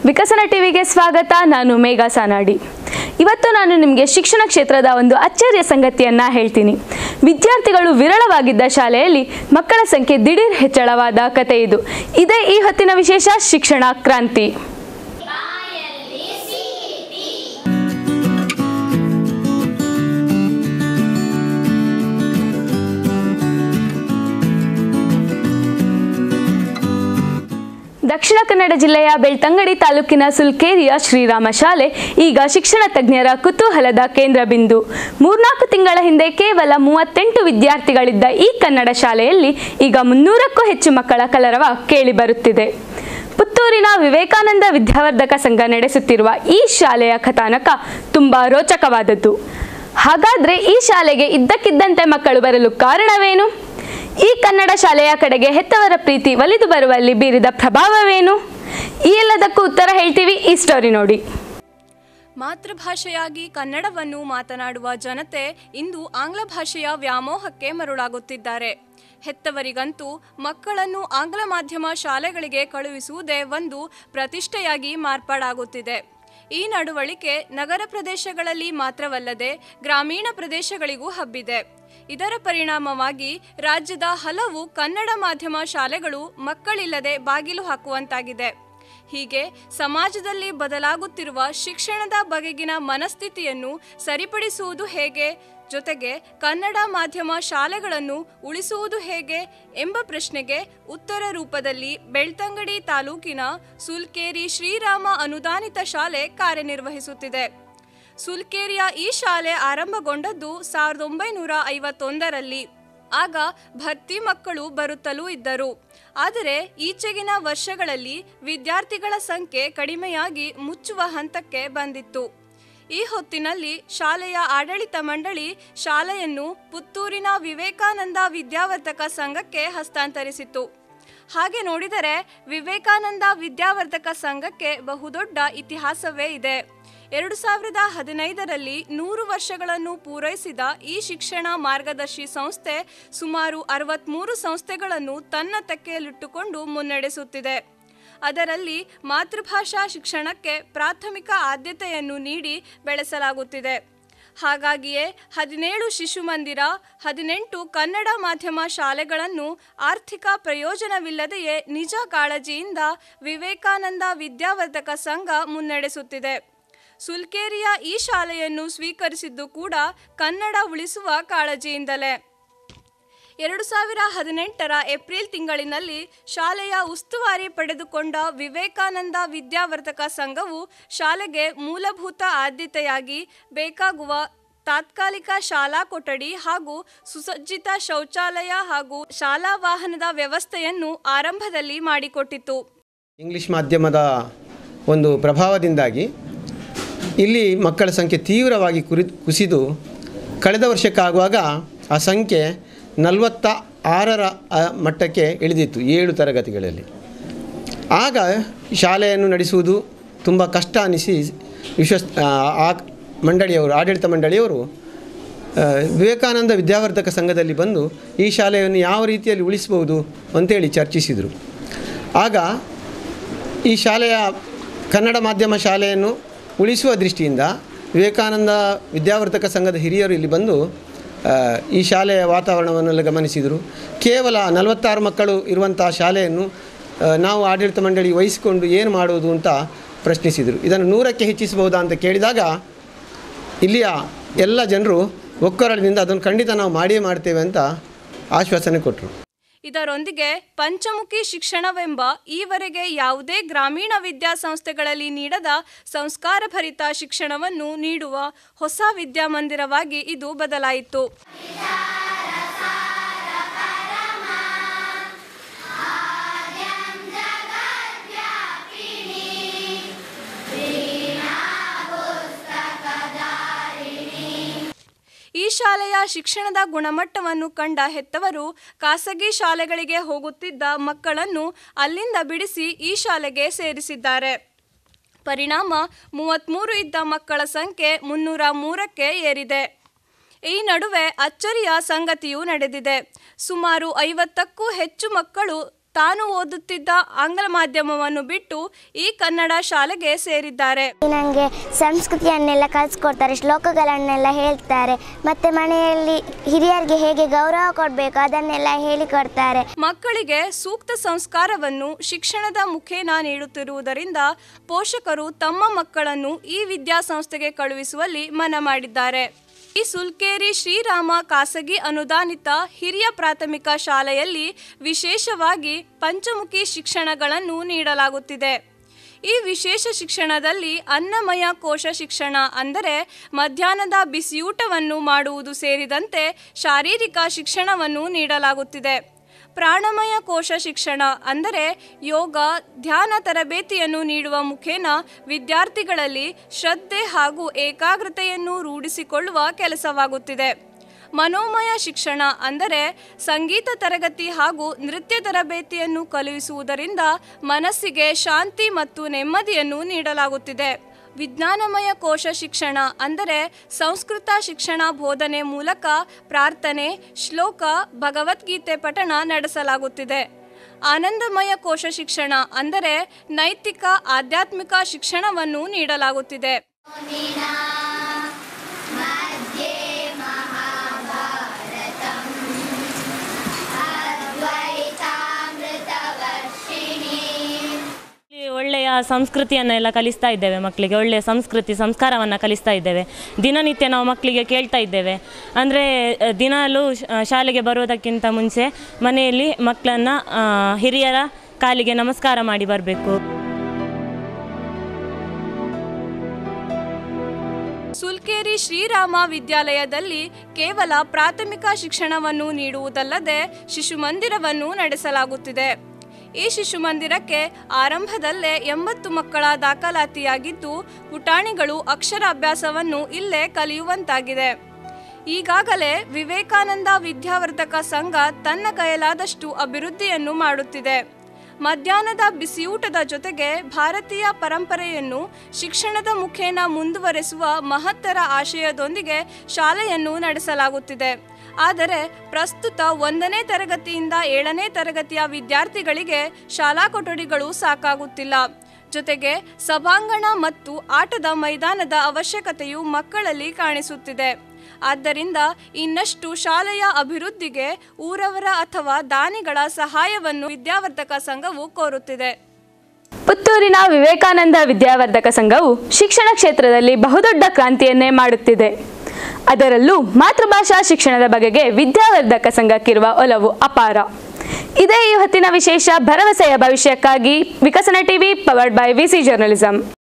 ವಿಕಸನ ಟಿವಿಗೆ ಸ್ವಾಗತ ನಾನು ಮೇಘಾ ಸಾನಾಡಿ ಇವತ್ತು ನಾನು ನಿಮಗೆ ಶಿಕ್ಷಣ ಕ್ಷೇತ್ರದ ಒಂದು ಅಚ್ಚರಿಯ ಸಂಗತಿಯನ್ನ ಹೇಳ್ತೀನಿ ವಿದ್ಯಾರ್ಥಿಗಳು ವಿರಳವಾಗಿದ್ದ ಶಾಲೆಯಲ್ಲಿ ಮಕ್ಕಳ ಸಂಖ್ಯೆ ದಿಢೀರ್ ಹೆಚ್ಚಳವಾದ ಕತೆ ಇದು ಇದೇ ಈ ಹೊತ್ತಿನ ವಿಶೇಷ ಶಿಕ್ಷಣ ಕ್ರಾಂತಿ ದಕ್ಷಿಣ ಕನ್ನಡ ಜಿಲ್ಲೆಯ ಬೆಳ್ತಂಗಡಿ ತಾಲೂಕಿನ ಸುಲ್ಕೇರಿಯ ಶ್ರೀರಾಮ ಶಾಲೆ ಈಗ ಶಿಕ್ಷಣ ತಜ್ಞರ ಕುತೂಹಲದ ಕೇಂದ್ರ ಬಿಂದು ಮೂರ್ನಾಲ್ಕು ತಿಂಗಳ ಹಿಂದೆ ಕೇವಲ ಮೂವತ್ತೆಂಟು ವಿದ್ಯಾರ್ಥಿಗಳಿದ್ದ ಈ ಕನ್ನಡ ಶಾಲೆಯಲ್ಲಿ ಈಗ ಮುನ್ನೂರಕ್ಕೂ ಹೆಚ್ಚು ಮಕ್ಕಳ ಕಲರವ ಕೇಳಿಬರುತ್ತಿದೆ ಪುತ್ತೂರಿನ ವಿವೇಕಾನಂದ ವಿದ್ಯಾವರ್ಧಕ ಸಂಘ ನಡೆಸುತ್ತಿರುವ ಈ ಶಾಲೆಯ ಕಥಾನಕ ತುಂಬಾ ರೋಚಕವಾದದ್ದು ಹಾಗಾದ್ರೆ ಈ ಶಾಲೆಗೆ ಇದ್ದಕ್ಕಿದ್ದಂತೆ ಮಕ್ಕಳು ಬರಲು ಕಾರಣವೇನು ಈ ಕನ್ನಡ ಶಾಲೆಯ ಕಡೆಗೆ ಹೆತ್ತವರ ಪ್ರೀತಿ ಒಲಿದು ಬರುವಲ್ಲಿ ಬೀರಿದ ಪ್ರಭಾವವೇನು ಈ ಎಲ್ಲದಕ್ಕೂ ಉತ್ತರ ಹೇಳ್ತೀವಿ ಈ ಸ್ಟೋರಿ ನೋಡಿ ಮಾತೃಭಾಷೆಯಾಗಿ ಕನ್ನಡವನ್ನು ಮಾತನಾಡುವ ಜನತೆ ಇಂದು ಆಂಗ್ಲ ಭಾಷೆಯ ವ್ಯಾಮೋಹಕ್ಕೆ ಮರುಳಾಗುತ್ತಿದ್ದಾರೆ ಹೆತ್ತವರಿಗಂತೂ ಮಕ್ಕಳನ್ನು ಆಂಗ್ಲ ಮಾಧ್ಯಮ ಶಾಲೆಗಳಿಗೆ ಕಳುಹಿಸುವುದೇ ಒಂದು ಪ್ರತಿಷ್ಠೆಯಾಗಿ ಮಾರ್ಪಾಡಾಗುತ್ತಿದೆ ಈ ನಡವಳಿಕೆ ನಗರ ಪ್ರದೇಶಗಳಲ್ಲಿ ಮಾತ್ರವಲ್ಲದೆ ಗ್ರಾಮೀಣ ಪ್ರದೇಶಗಳಿಗೂ ಹಬ್ಬಿದೆ ಇದರ ಪರಿಣಾಮವಾಗಿ ರಾಜ್ಯದ ಹಲವು ಕನ್ನಡ ಮಾಧ್ಯಮ ಶಾಲೆಗಳು ಮಕ್ಕಳಿಲ್ಲದೆ ಬಾಗಿಲು ಹಾಕುವಂತಾಗಿದೆ ಹೀಗೆ ಸಮಾಜದಲ್ಲಿ ಬದಲಾಗುತ್ತಿರುವ ಶಿಕ್ಷಣದ ಬಗೆಗಿನ ಮನಸ್ಥಿತಿಯನ್ನು ಸರಿಪಡಿಸುವುದು ಹೇಗೆ ಜೊತೆಗೆ ಕನ್ನಡ ಮಾಧ್ಯಮ ಶಾಲೆಗಳನ್ನು ಉಳಿಸುವುದು ಹೇಗೆ ಎಂಬ ಪ್ರಶ್ನೆಗೆ ಉತ್ತರ ರೂಪದಲ್ಲಿ ಬೆಳ್ತಂಗಡಿ ತಾಲೂಕಿನ ಸುಲ್ಕೇರಿ ಶ್ರೀರಾಮ ಅನುದಾನಿತ ಶಾಲೆ ಕಾರ್ಯನಿರ್ವಹಿಸುತ್ತಿದೆ ಸುಲ್ಕೇರಿಯ ಈ ಶಾಲೆ ಆರಂಭಗೊಂಡದ್ದು ಸಾವಿರದ ಒಂಬೈನೂರ ಐವತ್ತೊಂದರಲ್ಲಿ ಆಗ ಭರ್ತಿ ಮಕ್ಕಳು ಬರುತ್ತಲೂ ಇದ್ದರು ಆದರೆ ಈಚೆಗಿನ ವರ್ಷಗಳಲ್ಲಿ ವಿದ್ಯಾರ್ಥಿಗಳ ಸಂಖ್ಯೆ ಕಡಿಮೆಯಾಗಿ ಮುಚ್ಚುವ ಹಂತಕ್ಕೆ ಬಂದಿತ್ತು ಈ ಹೊತ್ತಿನಲ್ಲಿ ಶಾಲೆಯ ಆಡಳಿತ ಮಂಡಳಿ ಶಾಲೆಯನ್ನು ಪುತ್ತೂರಿನ ವಿವೇಕಾನಂದ ವಿದ್ಯಾವರ್ಧಕ ಸಂಘಕ್ಕೆ ಹಸ್ತಾಂತರಿಸಿತು ಹಾಗೆ ನೋಡಿದರೆ ವಿವೇಕಾನಂದ ವಿದ್ಯಾವರ್ಧಕ ಸಂಘಕ್ಕೆ ಬಹುದೊಡ್ಡ ಇತಿಹಾಸವೇ ಇದೆ ಎರಡು ಸಾವಿರದ ಹದಿನೈದರಲ್ಲಿ ನೂರು ವರ್ಷಗಳನ್ನು ಪೂರೈಸಿದ ಈ ಶಿಕ್ಷಣ ಮಾರ್ಗದರ್ಶಿ ಸಂಸ್ಥೆ ಸುಮಾರು ಅರವತ್ಮೂರು ಸಂಸ್ಥೆಗಳನ್ನು ತನ್ನ ತೆಕ್ಕೆಯಲ್ಲಿಟ್ಟುಕೊಂಡು ಮುನ್ನಡೆಸುತ್ತಿದೆ ಅದರಲ್ಲಿ ಮಾತೃಭಾಷಾ ಶಿಕ್ಷಣಕ್ಕೆ ಪ್ರಾಥಮಿಕ ಆದ್ಯತೆಯನ್ನು ನೀಡಿ ಬೆಳೆಸಲಾಗುತ್ತಿದೆ ಹಾಗಾಗಿಯೇ ಹದಿನೇಳು ಶಿಶು ಮಂದಿರ ಹದಿನೆಂಟು ಕನ್ನಡ ಮಾಧ್ಯಮ ಶಾಲೆಗಳನ್ನು ಆರ್ಥಿಕ ಪ್ರಯೋಜನವಿಲ್ಲದೆಯೇ ನಿಜ ಕಾಳಜಿಯಿಂದ ವಿವೇಕಾನಂದ ವಿದ್ಯಾವರ್ಧಕ ಸಂಘ ಮುನ್ನಡೆಸುತ್ತಿದೆ ಸುಲ್ಕೇರಿಯ ಈ ಶಾಲೆಯನ್ನು ಸ್ವೀಕರಿಸಿದ್ದು ಕೂಡ ಕನ್ನಡ ಉಳಿಸುವ ಕಾಳಜಿಯಿಂದಲೇ ಎರಡು ಸಾವಿರ ಹದಿನೆಂಟರ ಏಪ್ರಿಲ್ ತಿಂಗಳಿನಲ್ಲಿ ಶಾಲೆಯ ಉಸ್ತುವಾರಿ ಪಡೆದುಕೊಂಡ ವಿವೇಕಾನಂದ ವಿದ್ಯಾವರ್ಧಕ ಸಂಘವು ಶಾಲೆಗೆ ಮೂಲಭೂತ ಆದ್ಯತೆಯಾಗಿ ಬೇಕಾಗುವ ತಾತ್ಕಾಲಿಕ ಶಾಲಾ ಕೊಠಡಿ ಹಾಗೂ ಸುಸಜ್ಜಿತ ಶೌಚಾಲಯ ಹಾಗೂ ಶಾಲಾ ವಾಹನದ ವ್ಯವಸ್ಥೆಯನ್ನು ಆರಂಭದಲ್ಲಿ ಮಾಡಿಕೊಟ್ಟಿತು ಇಂಗ್ಲಿಷ್ ಮಾಧ್ಯಮದ ಒಂದು ಪ್ರಭಾವದಿಂದಾಗಿ ಇಲ್ಲಿ ಮಕ್ಕಳ ಸಂಖ್ಯೆ ತೀವ್ರವಾಗಿ ಕುರಿ ಕುಸಿದು ಕಳೆದ ವರ್ಷಕ್ಕಾಗುವಾಗ ಆ ಸಂಖ್ಯೆ ನಲವತ್ತ ಆರರ ಆ, ಮಟ್ಟಕ್ಕೆ ಇಳಿದಿತ್ತು ಏಳು ತರಗತಿಗಳಲ್ಲಿ ಆಗ ಶಾಲೆಯನ್ನು ನಡೆಸುವುದು ತುಂಬ ಕಷ್ಟ ಅನಿಸಿ ವಿಶ್ವಸ್ ಆ, ಆ ಮಂಡಳಿಯವರು ಆಡಳಿತ ಮಂಡಳಿಯವರು ಆ, ವಿವೇಕಾನಂದ ವಿದ್ಯಾವರ್ಧಕ ಸಂಘದಲ್ಲಿ ಬಂದು ಈ ಶಾಲೆಯನ್ನು ಯಾವ ರೀತಿಯಲ್ಲಿ ಉಳಿಸ್ಬೋದು ಅಂತೇಳಿ ಚರ್ಚಿಸಿದರು ಆಗ ಈ ಶಾಲೆಯ ಕನ್ನಡ ಮಾಧ್ಯಮ ಶಾಲೆಯನ್ನು ಉಳಿಸುವ ದೃಷ್ಟಿಯಿಂದ ವಿವೇಕಾನಂದ ವಿದ್ಯಾವರ್ಧಕ ಸಂಘದ ಹಿರಿಯರು ಇಲ್ಲಿ ಬಂದು ಆ, ಈ ಶಾಲೆಯ ವಾತಾವರಣವನ್ನೆಲ್ಲ ಗಮನಿಸಿದರು ಕೇವಲ ನಲವತ್ತಾರು ಮಕ್ಕಳು ಇರುವಂಥ ಶಾಲೆಯನ್ನು ಆ, ನಾವು ಆಡಳಿತ ಮಂಡಳಿ ವಹಿಸಿಕೊಂಡು ಏನು ಮಾಡುವುದು ಅಂತ ಪ್ರಶ್ನಿಸಿದರು ಇದನ್ನು ನೂರಕ್ಕೆ ಹೆಚ್ಚಿಸಬಹುದಾ ಅಂತ ಕೇಳಿದಾಗ ಇಲ್ಲಿಯ ಎಲ್ಲ ಜನರು ಒಕ್ಕೊರಳಿನಿಂದ ಅದನ್ನು ಖಂಡಿತ ನಾವು ಮಾಡಿಯೇ ಮಾಡ್ತೇವೆ ಅಂತ ಆಶ್ವಾಸನೆ ಕೊಟ್ಟರು ಇದರೊಂದಿಗೆ ಪಂಚಮುಖಿ ಶಿಕ್ಷಣವೆಂಬ ಈವರೆಗೆ ಯಾವುದೇ ಗ್ರಾಮೀಣ ವಿದ್ಯಾಸಂಸ್ಥೆಗಳಲ್ಲಿ ನೀಡದ ಸಂಸ್ಕಾರಭರಿತ ಶಿಕ್ಷಣವನ್ನು ನೀಡುವ ಹೊಸ ವಿದ್ಯಾಮಂದಿರವಾಗಿ ಇದು ಬದಲಾಯಿತು ಈ ಶಾಲೆಯ ಶಿಕ್ಷಣದ ಗುಣಮಟ್ಟವನ್ನು ಕಂಡ ಹೆತ್ತವರು ಖಾಸಗಿ ಶಾಲೆಗಳಿಗೆ ಹೋಗುತ್ತಿದ್ದ ಮಕ್ಕಳನ್ನು ಅಲ್ಲಿಂದ ಬಿಡಿಸಿ ಈ ಶಾಲೆಗೆ ಸೇರಿಸಿದ್ದಾರೆ ಪರಿಣಾಮ ಮೂವತ್ತ್ಮೂರು ಇದ್ದ ಮಕ್ಕಳ ಸಂಖ್ಯೆ ಮುನ್ನೂರ ಮೂರಕ್ಕೆ ಏರಿದೆ ಈ ನಡುವೆ ಅಚ್ಚರಿಯ ಸಂಗತಿಯೂ ನಡೆದಿದೆ ಸುಮಾರು ಐವತ್ತಕ್ಕೂ ಹೆಚ್ಚು ಮಕ್ಕಳು ತಾನು ಓದುತ್ತಿದ್ದ ಆಂಗ್ಲ ಮಾಧ್ಯಮವನ್ನು ಬಿಟ್ಟು ಈ ಕನ್ನಡ ಶಾಲೆಗೆ ಸೇರಿದ್ದಾರೆ ನನಗೆ ಸಂಸ್ಕೃತಿಯನ್ನೆಲ್ಲ ಕಲಿಸ್ಕೊಡ್ತಾರೆ ಶ್ಲೋಕಗಳನ್ನೆಲ್ಲ ಹೇಳ್ತಾರೆ ಮತ್ತು ಮನೆಯಲ್ಲಿ ಹಿರಿಯರಿಗೆ ಹೇಗೆ ಗೌರವ ಕೊಡಬೇಕು ಅದನ್ನೆಲ್ಲ ಹೇಳಿಕೊಡ್ತಾರೆ ಮಕ್ಕಳಿಗೆ ಸೂಕ್ತ ಸಂಸ್ಕಾರವನ್ನು ಶಿಕ್ಷಣದ ಮುಖೇನ ನೀಡುತ್ತಿರುವುದರಿಂದ ಪೋಷಕರು ತಮ್ಮ ಮಕ್ಕಳನ್ನು ಈ ವಿದ್ಯಾಸಂಸ್ಥೆಗೆ ಕಳುಹಿಸುವಲ್ಲಿ ಮನ ಮಾಡಿದ್ದಾರೆ ಈ ಸುಲ್ಕೇರಿ ಶ್ರೀರಾಮ ಖಾಸಗಿ ಅನುದಾನಿತ ಹಿರಿಯ ಪ್ರಾಥಮಿಕ ಶಾಲೆಯಲ್ಲಿ ವಿಶೇಷವಾಗಿ ಪಂಚಮುಖಿ ಶಿಕ್ಷಣಗಳನ್ನು ನೀಡಲಾಗುತ್ತಿದೆ ಈ ವಿಶೇಷ ಶಿಕ್ಷಣದಲ್ಲಿ ಅನ್ನಮಯ ಕೋಶ ಶಿಕ್ಷಣ ಅಂದರೆ ಮಧ್ಯಾಹ್ನದ ಬಿಸಿಯೂಟವನ್ನು ಮಾಡುವುದು ಸೇರಿದಂತೆ ಶಾರೀರಿಕ ಶಿಕ್ಷಣವನ್ನು ನೀಡಲಾಗುತ್ತಿದೆ ಪ್ರಾಣಮಯ ಕೋಶ ಶಿಕ್ಷಣ ಅಂದರೆ ಯೋಗ ಧ್ಯಾನ ತರಬೇತಿಯನ್ನು ನೀಡುವ ಮುಖೇನ ವಿದ್ಯಾರ್ಥಿಗಳಲ್ಲಿ ಶ್ರದ್ಧೆ ಹಾಗೂ ಏಕಾಗ್ರತೆಯನ್ನು ರೂಢಿಸಿಕೊಳ್ಳುವ ಕೆಲಸವಾಗುತ್ತಿದೆ ಮನೋಮಯ ಶಿಕ್ಷಣ ಅಂದರೆ ಸಂಗೀತ ತರಗತಿ ಹಾಗೂ ನೃತ್ಯ ತರಬೇತಿಯನ್ನು ಕಲಿಸುವುದರಿಂದ ಮನಸ್ಸಿಗೆ ಶಾಂತಿ ಮತ್ತು ನೆಮ್ಮದಿಯನ್ನು ನೀಡಲಾಗುತ್ತಿದೆ ವಿಜ್ಞಾನಮಯ ಕೋಶ ಶಿಕ್ಷಣ ಅಂದರೆ ಸಂಸ್ಕೃತ ಶಿಕ್ಷಣ ಬೋಧನೆ ಮೂಲಕ ಪ್ರಾರ್ಥನೆ ಶ್ಲೋಕ ಭಗವದ್ಗೀತೆ ಪಠಣ ನಡೆಸಲಾಗುತ್ತಿದೆ ಆನಂದಮಯ ಕೋಶ ಶಿಕ್ಷಣ ಅಂದರೆ ನೈತಿಕ ಆಧ್ಯಾತ್ಮಿಕ ಶಿಕ್ಷಣವನ್ನು ನೀಡಲಾಗುತ್ತಿದೆ ಇಲ್ಲಿ ಒಳ್ಳೆಯ ಸಂಸ್ಕೃತಿಯನ್ನೆಲ್ಲ ಕಲಿಸ್ತಾ ಇದ್ದೇವೆ ಮಕ್ಕಳಿಗೆ ಒಳ್ಳೆಯ ಸಂಸ್ಕೃತಿ ಸಂಸ್ಕಾರವನ್ನು ಕಲಿಸ್ತಾ ಇದ್ದೇವೆ ದಿನನಿತ್ಯ ನಾವು ಮಕ್ಕಳಿಗೆ ಕೇಳ್ತಾ ಇದ್ದೇವೆ ಅಂದರೆ ದಿನಾಲೂ ಶ- ಶಾಲೆಗೆ ಬರೋದಕ್ಕಿಂತ ಮುಂಚೆ ಮನೆಯಲ್ಲಿ ಮಕ್ಕಳನ್ನು ಹಿರಿಯರ ಕಾಲಿಗೆ ನಮಸ್ಕಾರ ಮಾಡಿ ಬರಬೇಕು ಸುಲ್ಕೇರಿ ಶ್ರೀರಾಮ ವಿದ್ಯಾಲಯದಲ್ಲಿ ಕೇವಲ ಪ್ರಾಥಮಿಕ ಶಿಕ್ಷಣವನ್ನು ನೀಡುವುದಲ್ಲದೆ ಶಿಶು ಮಂದಿರವನ್ನು ನಡೆಸಲಾಗುತ್ತಿದೆ ಈ ಶಿಶು ಮಂದಿರಕ್ಕೆ ಆರಂಭದಲ್ಲೇ ಎಂಬತ್ತು ಮಕ್ಕಳ ದಾಖಲಾತಿಯಾಗಿದ್ದು ಪುಟಾಣಿಗಳು ಅಕ್ಷರಾಭ್ಯಾಸವನ್ನು ಇಲ್ಲೇ ಕಲಿಯುವಂತಾಗಿದೆ ಈಗಾಗಲೇ ವಿವೇಕಾನಂದ ವಿದ್ಯಾವರ್ಧಕ ಸಂಘ ತನ್ನ ಕೈಲಾದಷ್ಟು ಅಭಿವೃದ್ಧಿಯನ್ನು ಮಾಡುತ್ತಿದೆ ಮಧ್ಯಾಹ್ನದ ಬಿಸಿಯೂಟದ ಜೊತೆಗೆ ಭಾರತೀಯ ಪರಂಪರೆಯನ್ನು ಶಿಕ್ಷಣದ ಮುಖೇನ ಮುಂದುವರೆಸುವ ಮಹತ್ತರ ಆಶಯದೊಂದಿಗೆ ಶಾಲೆಯನ್ನು ನಡೆಸಲಾಗುತ್ತಿದೆ ಆದರೆ ಪ್ರಸ್ತುತ ಒಂದನೇ ತರಗತಿಯಿಂದ ಏಳನೇ ತರಗತಿಯ ವಿದ್ಯಾರ್ಥಿಗಳಿಗೆ ಶಾಲಾ ಕೊಠಡಿಗಳು ಸಾಕಾಗುತ್ತಿಲ್ಲ ಜೊತೆಗೆ ಸಭಾಂಗಣ ಮತ್ತು ಆಟದ ಮೈದಾನದ ಅವಶ್ಯಕತೆಯು ಮಕ್ಕಳಲ್ಲಿ ಕಾಣಿಸುತ್ತಿದೆ ಆದ್ದರಿಂದ ಇನ್ನಷ್ಟು ಶಾಲೆಯ ಅಭಿವೃದ್ಧಿಗೆ ಊರವರ ಅಥವಾ ದಾನಿಗಳ ಸಹಾಯವನ್ನು ವಿದ್ಯಾವರ್ಧಕ ಸಂಘವು ಕೋರುತ್ತಿದೆ ಪುತ್ತೂರಿನ ವಿವೇಕಾನಂದ ವಿದ್ಯಾವರ್ಧಕ ಸಂಘವು ಶಿಕ್ಷಣ ಕ್ಷೇತ್ರದಲ್ಲಿ ಬಹುದೊಡ್ಡ ಕ್ರಾಂತಿಯನ್ನೇ ಮಾಡುತ್ತಿದೆ ಅದರಲ್ಲೂ ಮಾತೃಭಾಷಾ ಶಿಕ್ಷಣದ ಬಗೆಗೆ ವಿದ್ಯಾವರ್ಧಕ ಸಂಘಕ್ಕಿರುವ ಒಲವು ಅಪಾರ ಇದೇ ಈ ಹೊತ್ತಿನ ವಿಶೇಷ ಭರವಸೆಯ ಭವಿಷ್ಯಕ್ಕಾಗಿ ವಿಕಸನ TV powered by VC journalism